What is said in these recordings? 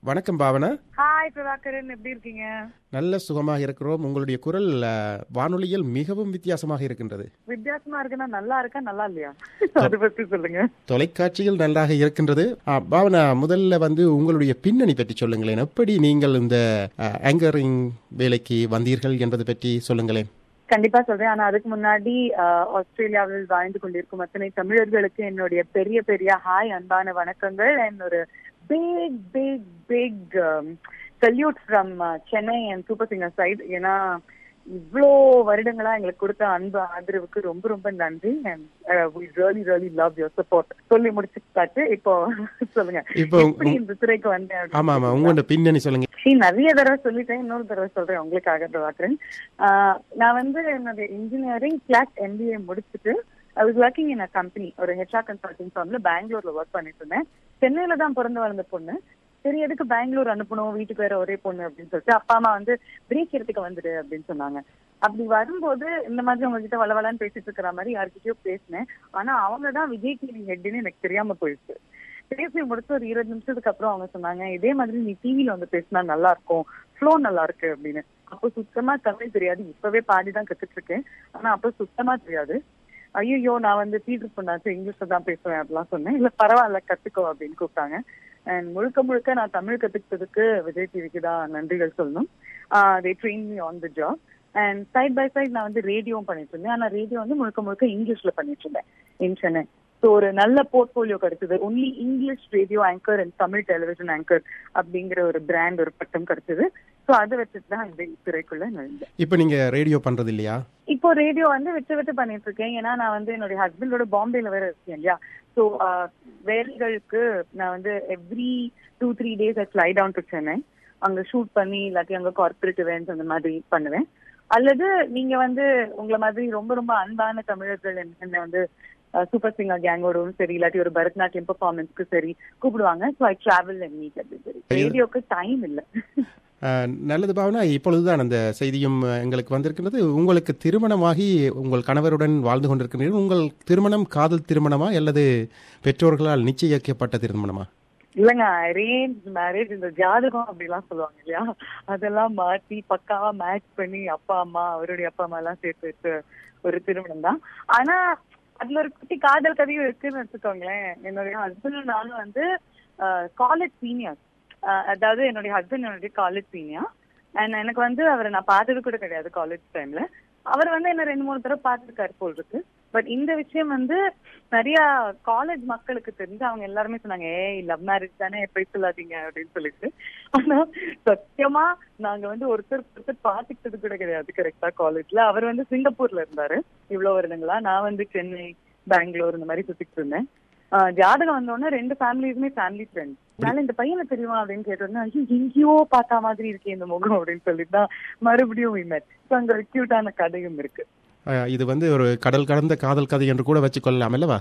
வணக்கம் பாவனா ஹாய் பிரபாகரன் எப்படி இருக்கீங்க நல்ல சுகமாக இருக்கிறோம் உங்களுடைய குரல் அஹ், வானொலியில் மிகவும் வித்தியாசமாக இருக்கின்றது வித்தியாசமா இருக்குன்னா நல்லா இருக்கா நல்லா இல்லையா அதை பத்தி சொல்லுங்க தொலைக்காட்சியில் நன்றாக இருக்கின்றது ஆ, பாவனா முதல்ல வந்து உங்களுடைய பின்னணி பற்றி சொல்லுங்களேன் எப்படி நீங்கள் இந்த ஆங்கரிங் வேலைக்கு வந்தீர்கள் என்பது பற்றி சொல்லுங்களேன் கண்டிப்பா சொல்றேன் ஆனா அதுக்கு முன்னாடி ஆஹ், ஆஸ்திரேலியாவில் வாழ்ந்து கொண்டிருக்கும் அத்தனை தமிழர்களுக்கு என்னுடைய பெரிய பெரிய ஹாய் அன்பான வணக்கங்கள் அண்ட் ஒரு big big big salute from Chennai and super singer side ஏன்னா இவ்வளோ வருடங்களா எங்களுக்கு கொடுத்த அன்பு ஆதரவுக்கு ரொம்ப ரொம்ப நன்றி and we really really love your support சொல்லி முடிச்சுட்டாச்சு இப்போ சொல்லுங்க இப்போ எப்படி இந்த துறைக்கு வந்தேன் அப்படின்னு ஆமா ஆமா உங்களோட பின்னணி சொல்லுங்க சீ நிறைய தடவை சொல்லிட்டேன் இன்னொரு தடவை சொல்றேன் உங்களுக்காக பிரபாகரன் ஆஹ் நான் வந்து என்னுடைய இன்ஜினியரிங் கிளாஸ் எம்பிஏ முடிச்சுட்டு I was working in a company ஒரு ஹெச்ஆர் கன்சல்டிங் ஃபார்ம்ல பெங்களூர்ல ஒர்க் பண்ணிட்டு இருந்தேன் சென்னையில தான் பிறந்து வளர்ந்த பொண்ணு சரி எதுக்கு பெங்களூர் அனுப்பணும் வீட்டுக்கு வேற ஒரே பொண்ணு அப்படின்னு சொல்லிட்டு அப்பா அம்மா வந்து பிரேக் எடுத்துக்க வந்துடு அப்படின்னு சொன்னாங்க அப்படி வரும்போது இந்த மாதிரி உங்ககிட்ட வளவலான்னு பேசிட்டு இருக்கிற மாதிரி யார்கிட்டயோ பேசினேன் ஆனா அவங்க தான் விஜய் டிவி ஹெட்னு எனக்கு தெரியாம போயிடுச்சு பேசி முடிச்சு ஒரு இருபது நிமிஷத்துக்கு அப்புறம் அவங்க சொன்னாங்க இதே மாதிரி நீ டிவில வந்து பேசினா நல்லா இருக்கும் ஃப்ளோ நல்லா இருக்கு அப்படின்னு அப்போ சுத்தமா தமிழ் தெரியாது இப்பவே பாதி தான் கத்துட்டு இருக்கேன் ஆனா அப்போ சுத்தமா தெரியாது ஐயோ நான் வந்து பீட்டர் பண்ணாச்சு இங்கிலீஷ்ல தான் பேசுவேன் அப்படிலாம் சொன்னேன் இல்ல பரவாயில்ல கத்துக்கோ அப்படின்னு கூப்பிட்டாங்க அண்ட் முழுக்க முழுக்க நான் தமிழ் கத்துக்கிட்டதுக்கு விஜய் டிவிக்கு தான் நன்றிகள் சொல்லணும் they train me on the job and side by side நான் வந்து ரேடியோவும் பண்ணிட்டு இருந்தேன் ஆனா ரேடியோ வந்து முழுக்க முழுக்க இங்கிலீஷ்ல பண்ணிட்டு இருந்தேன் இன் சென்னை ஸோ ஒரு நல்ல போர்ட்போலியோ கிடைச்சது only English radio anchor and Tamil television anchor அப்படிங்கிற ஒரு பிராண்ட் ஒரு பட்டம் கிடைச்சது ஸோ அதை வச்சுட்டு தான் இந்த துறைக்குள்ள நுழைந்தேன் இப்போ நீங்க ரேடியோ பண்றது இல்லையா இப்போ ரேடியோ வந்து விட்டு விட்டு பண்ணிட்டு இருக்கேன் ஏன்னா நான் வந்து என்னுடைய ஹஸ்பண்டோட பாம்பேல வேற இருக்கேன் இல்லையா ஸோ வேலைகளுக்கு நான் வந்து every two three days I fly down to Chennai அங்க ஷூட் பண்ணி இல்லாட்டி அங்க கார்பரேட் இவெண்ட்ஸ் அந்த மாதிரி பண்ணுவேன் அல்லது நீங்க வந்து உங்களை மாதிரி ரொம்ப ரொம்ப அன்பான தமிழர்கள் என்ன- என்னை வந்து சூப்பர் சிங்கர் கேங்கோடவும் சரி இல்லாட்டி ஒரு பரதநாட்டியம் பெர்ஃபார்மன்ஸ்க்கு சரி கூப்பிடுவாங்க so I travel and meet அப்படி சரி ரேடியோக்கு டைம் இல்லை அஹ், நல்லது பாவனா இப்பொழுதுதான் அந்த செய்தியும் அஹ், எங்களுக்கு வந்திருக்கிறது உங்களுக்கு திருமணமாகி உங்கள் கணவருடன் வாழ்ந்து கொண்டிருக்கிறீர்கள் உங்கள் திருமணம் காதல் திருமணமா அல்லது பெற்றோர்களால் நிச்சயிக்கப்பட்ட திருமணமா இல்லங்க அரேஞ்ச் மேரேஜ் இந்த ஜாதகம் அப்படிலாம் சொல்லுவாங்க இல்லையா அதெல்லாம் மாத்தி பக்காவா மேட்ச் பண்ணி அப்பா அம்மா அவருடைய அப்பா அம்மா எல்லாம் சேர்த்து வச்ச ஒரு திருமணம் தான் ஆனா அதுல ஒரு குட்டி காதல் கதையும் இருக்குன்னு வச்சுக்கோங்களேன் என்னுடைய ஹஸ்பண்டும் நானும் வந்து காலேஜ் சீனியர் அதாவது என்னுடைய ஹஸ்பண்ட் என்னுடைய காலேஜ் சீனியர் அண்ட் எனக்கு வந்து அவரை நான் பார்த்தது கூட கிடையாது காலேஜ் டைம்ல அவர் வந்து என்ன ரெண்டு மூணு தடவை பார்த்துருக்காரு போல் இருக்கு பட் இந்த விஷயம் வந்து நிறைய காலேஜ் மக்களுக்கு தெரிஞ்சு அவங்க எல்லாருமே சொன்னாங்க ஏய் லவ் மேரேஜ் தானே போய் சொல்லாதீங்க அப்படின்னு சொல்லிட்டு ஆனா சத்தியமா நாங்க வந்து ஒருத்தர் ஒருத்தர் பாத்துக்கிட்டது கூட கிடையாது கரெக்டா காலேஜ்ல அவர் வந்து சிங்கப்பூர்ல இருந்தாரு இவ்வளவு வருடங்களா நான் வந்து சென்னை பெங்களூர் இந்த மாதிரி சுத்திட்டு இருந்தேன் ஆஹ் ஜாதகம் வந்தோடனே ரெண்டு ஃபேமிலியுமே ஃபேமிலி ஃப்ரெண்ட்ஸ் அதனால இந்த பையனை தெரியுமா அப்படின்னு கேட்டோன்னா ஐயோ எங்கேயோ பார்த்தா மாதிரி இருக்கே இந்த முகம் அப்படின்னு சொல்லிட்டு தான் மறுபடியும் இமேட் ஸோ அங்க ஒரு கியூட்டான கதையும் இருக்கு அஹ், இது வந்து ஒரு கடல் கடந்த காதல் கதை என்று கூட வச்சுக்கொள்ளலாம் அல்லவா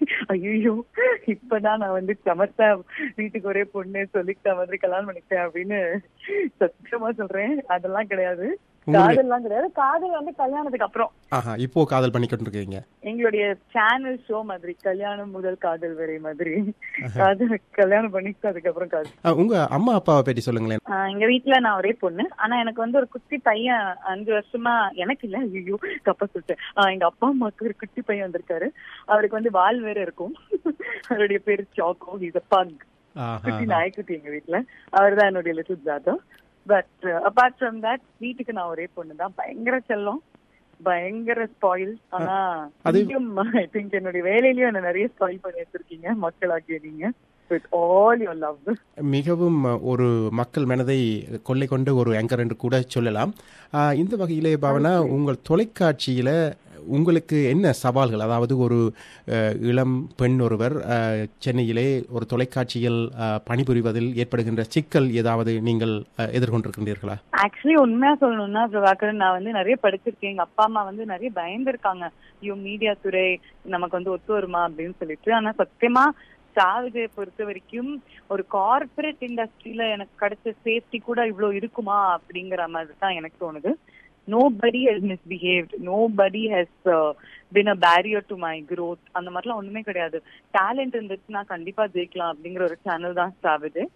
ஐயோ இப்பதான் நான் வந்து சமத்தா வீட்டுக்கு ஒரே பொண்ணு சொல்லிக்கிட்ட மாதிரி கல்யாணம் பண்ணிக்கிட்டேன் அப்படின்னு சத்தியமா சொல்றேன் அதெல்லாம் கிடையாது உங்களுடைய காதல்லாம் கிடையாது காதல் வந்து கல்யாணத்துக்கு அப்புறம் ஆஹா இப்போ காதல் பண்ணிக்கொண்டிருக்கீங்க எங்களுடைய சேனல் ஷோ மாதிரி கல்யாணம் முதல் காதல் வரை மாதிரி காதல் கல்யாணம் பண்ணிக்கிட்டு அதுக்கப்புறம் காதல் அஹ், உங்க அம்மா அப்பாவை பற்றி சொல்லுங்களேன் ஆஹ் எங்க வீட்டுல நான் ஒரே பொண்ணு ஆனா எனக்கு வந்து ஒரு குட்டி பையன் அஞ்சு வருஷமா எனக்கு இல்ல ஐயோ தப்பா சொல்லிட்டேன் ஆஹ் எங்க அப்பா அம்மாக்கு ஒரு குட்டி பையன் வந்திருக்காரு அவருக்கு வந்து வால் வேற இருக்கும் அவருடைய பேரு சாக்கோ இஸ் பக் ஆஹா. குட்டி நாய்க்குட்டி எங்க வீட்டுல அவர் தான் என்னுடைய little brother but apart from that வீட்டுக்கு நான் ஒரே பொண்ணு தான் பயங்கர செல்லம் பயங்கர ஸ்பாயில் ஆனா அது- ஐ திங்க் என்னுடைய வேலையிலயும் என்ன நிறைய ஸ்பாயில் பண்ணி வச்சிருக்கீங்க மக்களாகிய நீங்க வித் ஆல் யுவர் லவ் மிகவும் ஒரு மக்கள் மனதை கொள்ளை கொண்ட ஒரு ஆங்கர் என்று கூட சொல்லலாம் ஆஹ், இந்த வகையிலே பாவனா உங்கள் தொலைக்காட்சியில உங்களுக்கு என்ன சவால்கள் அதாவது ஒரு அஹ், இளம் பெண் ஒருவர் அஹ், சென்னையிலே ஒரு தொலைக்காட்சியில் அஹ், பணிபுரிவதில் ஏற்படுகின்ற சிக்கல் ஏதாவது நீங்கள் அஹ், எதிர்கொண்டிருக்கின்றீர்களா ஆக்சுவலி உண்மையா சொல்லணும்னா பிரபாகரன் நான் வந்து நிறைய படிச்சிருக்கேன் எங்க அப்பா அம்மா வந்து நிறைய பயந்துருக்காங்க ஐயோ மீடியா துறை நமக்கு வந்து ஒத்து வருமா அப்படின்னு சொல்லிட்டு ஆனா சத்தியமா சாவிஜயை பொறுத்த வரைக்கும் ஒரு கார்ப்பரேட் இண்டஸ்ட்ரியில எனக்கு கிடைச்ச சேஃப்டி கூட இவ்வளவு இருக்குமா அப்படிங்கிற மாதிரி தான் எனக்கு தோணுது nobody has misbehaved nobody has been a barrier to my growth அந்த மாதிரிலாம் ஒண்ணுமே கிடையாது டேலண்ட் இருந்துச்சுன்னா கண்டிப்பா ஜெயிக்கலாம் அப்படிங்கிற ஒரு சேனல் தான் சாவிஜய்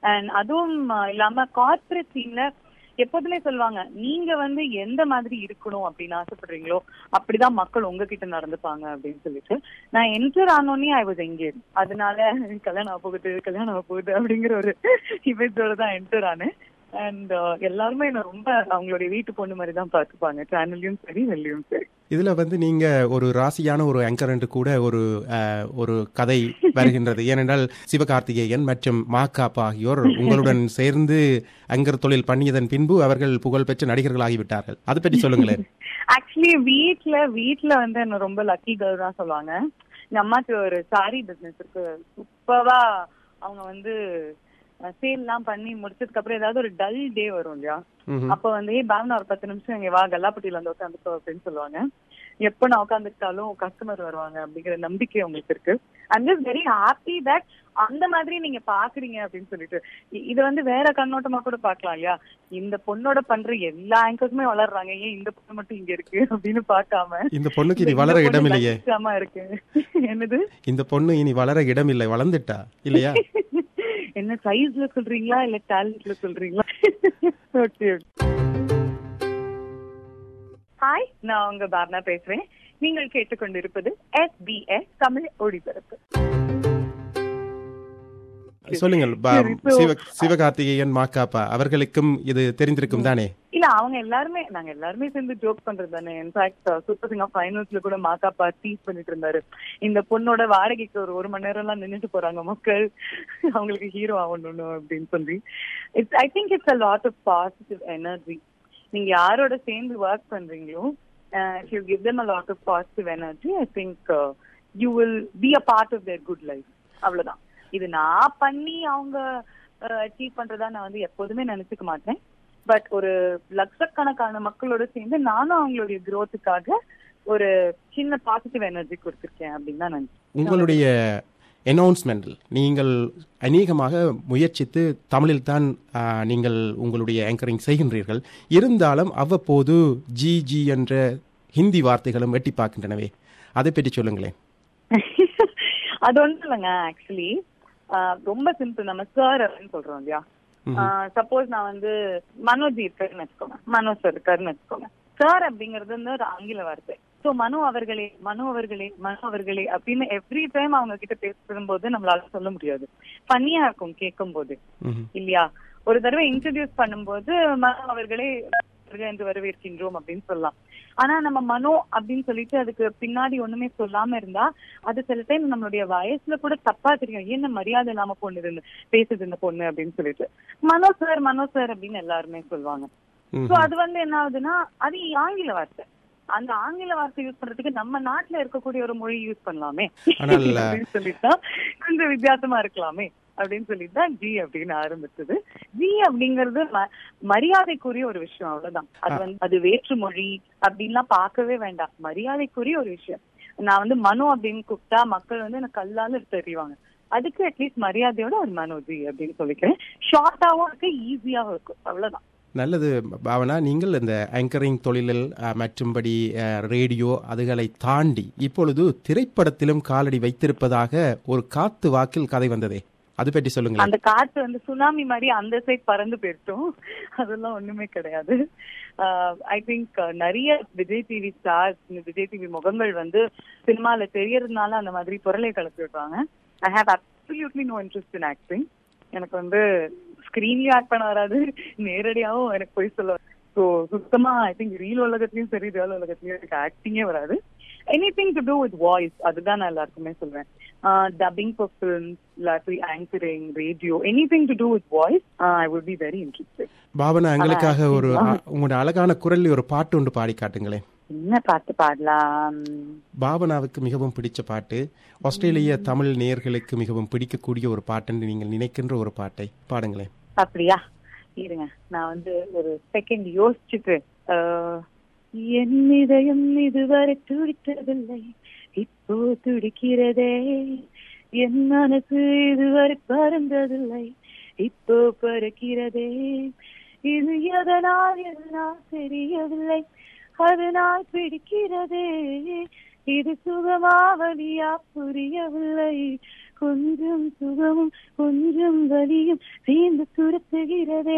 அண்ட் அதுவும் அஹ், இல்லாம கார்பரேட் சீன்ல எப்போதுமே சொல்லுவாங்க நீங்க வந்து எந்த மாதிரி இருக்கணும் அப்படின்னு ஆசைப்படுறீங்களோ அப்படிதான் மக்கள் உங்ககிட்ட நடந்துப்பாங்க அப்படின்னு சொல்லிட்டு நான் என்டர் ஆனோடனே ஐ வாஸ் எங்கேஜ் அதனால கல்யாணம் ஆக போகுது கல்யாணம் ஆக போகுது அப்படிங்கிற ஒரு இமேஜோட தான் என்டர் ஆனேன் அண்ட் எல்லாருமே என்ன ரொம்ப அவங்களுடைய வீட்டு பொண்ணு மாதிரி தான் பார்த்துப்பாங்க சேனல்லையும் சரி வெளியும் சரி இதுல வந்து நீங்க ஒரு ராசியான ஒரு ஆங்கர் என்று கூட ஒரு அஹ், ஒரு கதை வருகின்றது ஏனென்றால் சிவகார்த்திகேயன் மற்றும் மாக்காப்பா ஆகியோர் உங்களுடன் சேர்ந்து அங்கர் தொழில் பண்ணியதன் பின்பு அவர்கள் புகழ்பெற்ற நடிகர்களாகிவிட்டார்கள் அதை பற்றி சொல்லுங்களேன் ஆக்சுவலி வீட்ல வீட்ல வந்து என்ன ரொம்ப லக்கி கேர்ள் தான் சொல்லுவாங்க எங்க அம்மாக்கு ஒரு சாரி பிசினஸ் இருக்கு சூப்பரா அவங்க வந்து சேல் எல்லாம் பண்ணி முடிச்சதுக்கு அப்புறம் ஏதாவது ஒரு டல் டே வரும் இல்லையா ம்ஹும். அப்ப வந்து ஏ பேங்க்ல ஒரு பத்து நிமிஷம் இங்க வா கல்லாப்பட்டியில வந்து உட்காந்துக்கோ அப்படின்னு சொல்லுவாங்க எப்ப நான் உட்காந்துக்கிட்டாலும் கஸ்டமர் வருவாங்க அப்படிங்கிற நம்பிக்கை உங்களுக்கு இருக்கு I'm just very happy that அந்த மாதிரி நீங்க பாக்குறீங்க அப்படின்னு சொல்லிட்டு இ- இது வந்து வேற கண்ணோட்டமா கூட பார்க்கலாம் இல்லையா இந்த பொண்ணோட பண்ற எல்லா ஆங்கர்ஸுமே வளர்றாங்க ஏன் இந்த பொண்ணு மட்டும் இங்க இருக்கு அப்படின்னு பார்க்காம இந்த பொண்ணுக்கு இனி இந்த வளர பொண்ணு இடம் இல்லையே லட்சியமா இருக்கு என்னது இந்த பொண்ணு இனி வளர இடம் இல்லை வளர்ந்துட்டா இல்லையா என்ன சைஸ்ல சொல்றீங்களா இல்ல டேலண்ட்ல சொல்றீங்களா ஓகே ஹாய் நான் உங்க பாப்னா பேசுறேன் நீங்கள் கேட்டுக்கொண்டிருப்பது எஸ்பிஎஸ் தமிழ் ஒளிபரப்பு சொல்லுங்கள் பா- சரி, so- சிவ சிவகார்த்திகேயன் மாக்காப்பா அவர்களுக்கும் இது தெரிந்திருக்கும் தானே இல்ல அவங்க எல்லாருமே நாங்க எல்லாருமே சேர்ந்து ஜோக் பண்றது தானே இன்ஃபேக்ட் சூப்பர் சிங்கர் ஃபைனல்ஸ்ல கூட மாக்காப்பா டீஸ் பண்ணிட்டு இருந்தாரு இந்த பொண்ணோட வாடகைக்கு ஒரு ஒரு மணி நேரம் எல்லாம் நின்னுட்டு போறாங்க மக்கள் அவங்களுக்கு ஹீரோ ஆகணும் அப்படின்னு சொல்லி it's I think it's a lot of positive energy நீங்க யாரோட சேர்ந்து ஒர்க் பண்றீங்களோ if you give them a lot of positive energy i think uh, you will be a part of their good life அவ்வளவுதான் இது நான் பண்ணி அவங்க achieve பண்றதா நான் வந்து எப்போதுமே நினைச்சுக்க மாட்டேன் பட் ஒரு லட்சக்கணக்கான மக்களோட சேர்ந்து நானும் அவங்களுடைய growth-க்காக ஒரு சின்ன பாசிட்டிவ் எனர்ஜி கொடுத்திருக்கேன் அப்படின்னு தான் நினைச்சேன் உங்களுடைய அனௌன்ஸ்மெண்டில் நீங்கள் அநேகமாக முயற்சித்து தமிழில் தான் நீங்கள் உங்களுடைய ஆங்கரிங் செய்கின்றீர்கள் இருந்தாலும் அவ்வப்போது ஜி ஜி என்ற ஹிந்தி வார்த்தைகளும் எட்டி பார்க்கின்றனவே அதை பற்றி சொல்லுங்களேன் அது ஒண்ணும் இல்லைங்க ஆக்சுவலி ரொம்ப சிம்பிள் நம்ம சார் அப்படின்னு சொல்றோம் இல்லையா சப்போஸ் நான் வந்து மனோஜ் இருக்காருன்னு வச்சுக்கோங்க மனோஜ் சார் இருக்காருன்னு வச்சுக்கோங்க சார் அப்படிங்கிறது வந்து ஒரு ஆங்கில வார்த்தை சோ மனு அவர்களே மனு அவர்களே மனு அவர்களே அப்படின்னு எவ்ரி டைம் அவங்க கிட்ட பேசும்போது நம்மளால சொல்ல முடியாது பண்ணியா இருக்கும் கேட்கும் போது ம்ஹும். இல்லையா ஒரு தடவை இன்ட்ரடியூஸ் பண்ணும்போது மனோ அவர்களே வருக என்று வரவேற்கின்றோம் அப்படின்னு சொல்லலாம் ஆனா நம்ம மனோ அப்படின்னு சொல்லிட்டு அதுக்கு பின்னாடி ஒண்ணுமே சொல்லாம இருந்தா அது சில டைம் நம்மளுடைய வயசுல கூட தப்பா தெரியும் என்ன மரியாதை இல்லாம பொண்ணு இருந்து பேசுது இந்த பொண்ணு அப்படின்னு சொல்லிட்டு மனோ சார் மனோ சார் அப்படின்னு எல்லாருமே சொல்லுவாங்க ம்ஹும். சோ அது வந்து என்ன ஆகுதுன்னா அது ஆங்கில வார்த்தை அந்த ஆங்கில வார்த்தை யூஸ் பண்றதுக்கு நம்ம நாட்டுல இருக்கக்கூடிய ஒரு மொழி யூஸ் பண்ணலாமே ஆனால், அப்படின்னு சொல்லிட்டா கொஞ்சம் வித்தியாசமா இருக்கலாமே அப்படின்னு சொல்லிட்டு தான் ஜி அப்படின்னு ஆரம்பிச்சது ஜி அப்படிங்கிறது ம- மரியாதைக்குரிய ஒரு விஷயம் அவ்வளவுதான் அது வந்து அது வேற்று மொழி அப்படின்லாம் பார்க்கவே வேண்டாம் மரியாதைக்குரிய ஒரு விஷயம் நான் வந்து மனு அப்படின்னு கூப்பிட்டா மக்கள் வந்து எனக்கு கல்லால தெரிவாங்க அதுக்கு அட்லீஸ்ட் மரியாதையோட ஒரு மனோஜி அப்படின்னு சொல்லிக்கிறேன் ஷார்ட்டாவும் இருக்கு ஈஸியாவும் இருக்கும் அவ்வளவுதான் நல்லது பாவனா நீங்கள் இந்த ஆங்கரிங் தொழிலில் அஹ், மற்றும்படி அஹ், ரேடியோ அதுகளை தாண்டி இப்பொழுது திரைப்படத்திலும் காலடி வைத்திருப்பதாக ஒரு காத்து வாக்கில் கதை வந்ததே அது பற்றி சொல்லுங்களேன் அந்த காற்று வந்து சுனாமி மாதிரி அந்த சைட் பறந்து போயிட்டோம் அதெல்லாம் ஒண்ணுமே கிடையாது ஐ திங்க் நிறைய Vijay TV stars Vijay TV முகங்கள் வந்து சினிமால தெரியறதுனால அந்த மாதிரி பொருளை கலப்பி விடுறாங்க I have absolutely no interest in acting எனக்கு வந்து ஸ்கிரீன்லயும் ஆக்ட் பண்ண வராது நேரடியாவும் எனக்கு போய் சொல்ல ஸோ சுத்தமா ஐ திங்க் ரீல் உலகத்துலயும் சரி ரியல் உலகத்துலயும் எனக்கு ஆக்டிங்கே வராது anything to do with voice அதுதான் நான் எல்லாருக்குமே சொல்வேன் டப்பிங் ஃபார் ஃபிலிம்ஸ் இல்லாட்டி anchoring radio anything to do with voice I would be very interested Bhavana எங்களுக்காக ஒரு ஆ. அ, உங்களுடைய அழகான குரலில் ஒரு பாட்டு ஒன்று பாடி காட்டுங்களேன் என்ன பாட்டு பாடலாம் பாவனாவுக்கு மிகவும் பிடிச்ச பாட்டு ஆஸ்திரேலிய தமிழ் நேயர்களுக்கு மிகவும் பிடிக்கக்கூடிய ஒரு பாட்டுன்னு நீங்கள் நினைக்கின்ற ஒரு பாட்டை பாடுங்களேன் அப்படியா இருங்க நான் வந்து ஒரு செகண்ட் யோசிச்சுட்டு ஆஹ், என் இதயம் இதுவரை துடித்ததில்லை இப்போ துடிக்கிறதே என் மனசு இதுவரை பறந்ததில்லை இப்போ பறக்கிறதே இது எதனால் எதனால் தெரியவில்லை அதனால் பிடிக்கிறதே இது சுகமா வழியா புரியவில்லை கொஞ்சம் சுகமும் கொஞ்சம் வலியும் சேர்ந்து துரத்துகிறதே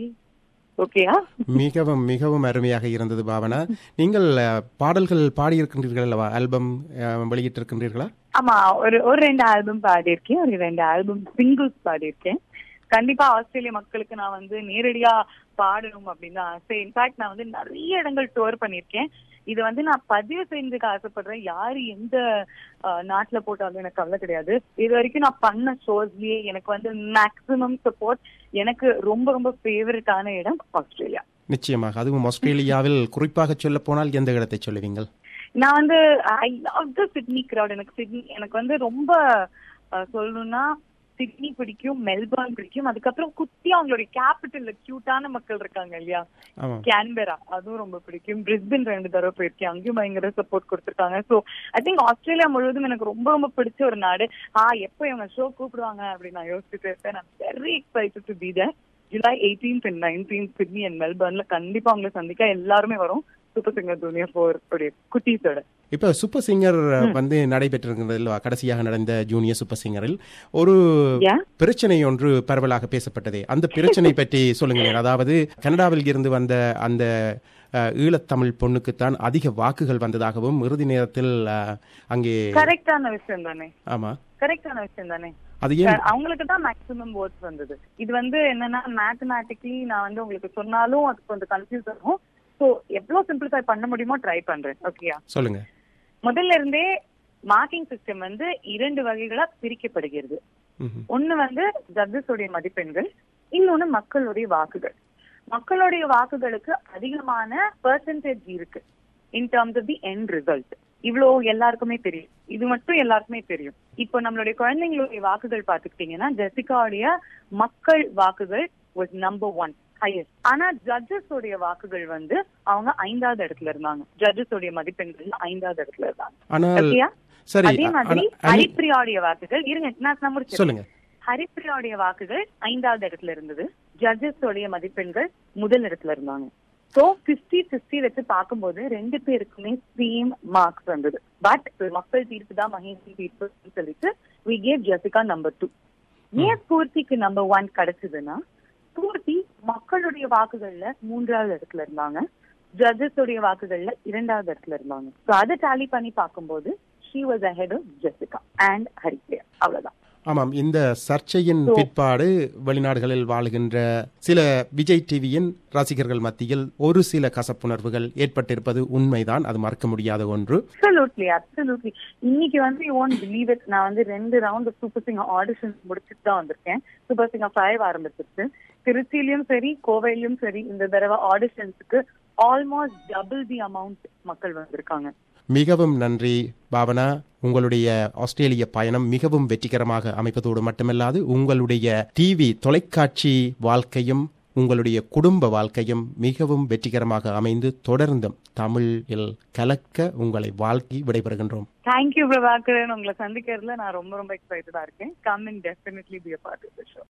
ஓகேயா மிகவும் மிகவும் அருமையாக இருந்தது பாவனா நீங்கள் அஹ், பாடல்கள் பாடியிருக்கின்றீர்கள் அல்லவா ஆல்பம் அஹ், வெளியிட்டிருக்கின்றீர்களா ஆமா ஒரு ஒரு ரெண்டு ஆல்பம் பாடியிருக்கேன் ஒரு ரெண்டு ஆல்பம் சிங்கிள்ஸ் பாடியிருக்கேன் கண்டிப்பா ஆஸ்திரேலிய மக்களுக்கு நான் வந்து நேரடியா பாடணும் அப்படின்னு தான் ஆசை இன்ஃபேக்ட் நான் வந்து நிறைய இடங்கள் டூர் பண்ணியிருக்கேன் இது வந்து நான் பதிவு செஞ்சுக்க ஆசைப்படுறேன் யாரு எந்த அஹ், நாட்டுல போட்டாலும் எனக்கு கவலை கிடையாது இது வரைக்கும் நான் பண்ண ஷோஸ்லயே எனக்கு வந்து மேக்சிமம் சப்போர்ட் எனக்கு ரொம்ப ரொம்ப ஃபேவரட்டான இடம் ஆஸ்திரேலியா நிச்சயமாக அதுவும் ஆஸ்திரேலியாவில் குறிப்பாக சொல்ல போனால் எந்த இடத்தை சொல்லுவீங்கள் நான் வந்து I love the Sydney crowd எனக்கு சிட்னி எனக்கு வந்து ரொம்ப அஹ், சொல்லணும்னா சிட்னி பிடிக்கும் மெல்பர்ன் பிடிக்கும் அதுக்கப்புறம் குத்தி அவங்களுடைய கேபிட்டல்ல கியூட்டான மக்கள் இருக்காங்க இல்லையா ஆமாம் கேன்பெரா அதுவும் ரொம்ப பிடிக்கும் பிரிஸ்பின் ரெண்டு தடவை போயிருக்கேன் அங்கேயும் பயங்கர சப்போர்ட் கொடுத்துருக்காங்க ஸோ ஐ திங்க் ஆஸ்திரேலியா முழுவதும் எனக்கு ரொம்ப ரொம்ப பிடிச்ச ஒரு நாடு ஆ எப்போ இவங்க ஷோ கூப்பிடுவாங்க அப்படின்னு நான் யோசிச்சுட்டு இருப்பேன் நான் very excited to be there July eighteenth and nineteenth Sydney and மெல்பர்ன்ல கண்டிப்பா அவங்களை சந்திக்க எல்லாருமே வரும் சூப்பர் சிங்கர் துனியா ஃபோர் உடைய குட்டீஸோட இப்ப சூப்பர் சிங்கர் வந்து நடைபெற்றிருக்கிறது அல்லவா கடைசியாக நடந்த ஜூனியர் சூப்பர் சிங்கரில் ஒரு Yeah. பிரச்சனை ஒன்று பரவலாக பேசப்பட்டதே அந்த பிரச்சனை பற்றி சொல்லுங்களேன் அதாவது கனடாவில் இருந்து வந்த அந்த அஹ், ஈழத்தமிழ் பொண்ணுக்குத்தான் அதிக வாக்குகள் வந்ததாகவும் இறுதி நேரத்தில் அஹ், அங்கே கரெக்டான விஷயம் தானே ஆமா கரெக்டான விஷயம் தானே அது ஏன் அவங்களுக்கு தான் மேக்ஸிமம் ஓட்ஸ் வந்தது இது வந்து என்னன்னா மேத்தமேட்டிக்கலி நான் வந்து உங்களுக்கு சொன்னாலும் அது கொஞ்சம் கன்ஃபியூஸ் ஆகும் ஸோ எவ்வளவு சிம்பிளிஃபை பண்ண முடியுமோ ட்ரை பண்றேன் ஓகேயா சொல்லுங்க முதல்ல இருந்தே மார்க்கிங் சிஸ்டம் வந்து இரண்டு வகைகளா பிரிக்கப்படுகிறது ம்ஹும். ஒண்ணு வந்து ஜட்ஜஸ் உடைய மதிப்பெண்கள் இன்னொன்னு மக்களுடைய வாக்குகள் மக்களுடைய வாக்குகளுக்கு அதிகமான பெர்சன்டேஜ் இருக்கு in terms of the end result இவ்வளோ எல்லாருக்குமே தெரியும் இது மட்டும் எல்லாருக்குமே தெரியும் இப்போ நம்மளுடைய குழந்தைங்களுடைய வாக்குகள் பார்த்துக்கிட்டீங்கன்னா ஜெசிகாவுடைய மக்கள் வாக்குகள் was நம்பர் ஒன் ஹையஸ்ட் ஆனா ஜட்ஜஸ் உடைய வாக்குகள் வந்து அவங்க ஐந்தாவது இடத்துல இருந்தாங்க ஜட்ஜஸ் உடைய மதிப்பெண்கள் ஐந்தாவது இடத்துல இருந்தாங்க ஆனால் ஓகேயா சரி அதே மாதிரி ஆனா- அனி- ஹரிப்பிரியாவுடைய வாக்குகள் இருங்க நான் நான் முடிச்சிடுறேன். சொல்லுங்க ஹரிப்பிரியாவுடைய வாக்குகள் ஐந்தாவது இடத்துல இருந்தது ஜட்ஜஸ் உடைய மதிப்பெண்கள் முதல் இடத்துல இருந்தாங்க சோ பிப்டி பிப்டி வச்சு பார்க்கும்போது ரெண்டு பேருக்குமே சேம் மார்க்ஸ் வந்தது பட் மக்கள் தீர்ப்பு தான் மகேஷ் தீர்ப்பு சொல்லிட்டு we gave Jessica number two ஏன் ஸ்பூர்த்திக்கு நம்பர் ஒன் கிடைச்சதுன்னா ஸ்பூர்த்தி மக்களுடைய வாக்குகள்ல மூன்றாவது இடத்துல இருந்தாங்க ஜட்ஜஸ் உடைய வாக்குகள்ல இரண்டாவது இடத்துல இருந்தாங்க சோ அதை டாலி பண்ணி பார்க்கும்போது she was ahead of Jessica and Haripriya அவ்வளவுதான் ஆமாம் இந்த சர்ச்சையின் So- பிற்பாடு வெளிநாடுகளில் வாழுகின்ற சில விஜய் டிவியின் ரசிகர்கள் மத்தியில் ஒரு சில கசப்புணர்வுகள் ஏற்பட்டிருப்பது உண்மைதான் அது மறக்க முடியாத ஒன்று அப்சல்யூட்லி அப்சல்யூட்லி இன்னைக்கு வந்து யூ ஒன்ட் பிலீவ் இட் நான் வந்து ரெண்டு ரவுண்ட் சூப்பர் சிங்கர் ஆடிஷன் முடிச்சுட்டு தான் வந்திருக்கேன் சூப்பர் சிங்கர் ஃபைவ் ஆரம்பிச்சிருச்சு திருச்சியிலயும் சரி கோவையிலயும் சரி இந்த தடவை ஆடிஷன்ஸுக்கு ஆல்மோஸ்ட் டபுள் தி அமௌண்ட் மக்கள் வந்திருக்காங்க மிகவும் நன்றி பாவனா உங்களுடைய ஆஸ்திரேலிய பயணம் மிகவும் வெற்றிகரமாக அமைப்பதோடு மட்டுமல்லாது உங்களுடைய டிவி தொலைக்காட்சி வாழ்க்கையும் உங்களுடைய குடும்ப வாழ்க்கையும் மிகவும் வெற்றிகரமாக அமைந்து தொடர்ந்தும் தமிழில் கலக்க உங்களை வாழ்க்கை விடைபெறுகின்றோம் தேங்க்யூ பிரபாகரன் உங்களை சந்திக்கிறதுல நான் ரொம்ப ரொம்ப எக்ஸைட்டடா இருக்கேன் come in definitely be a part of show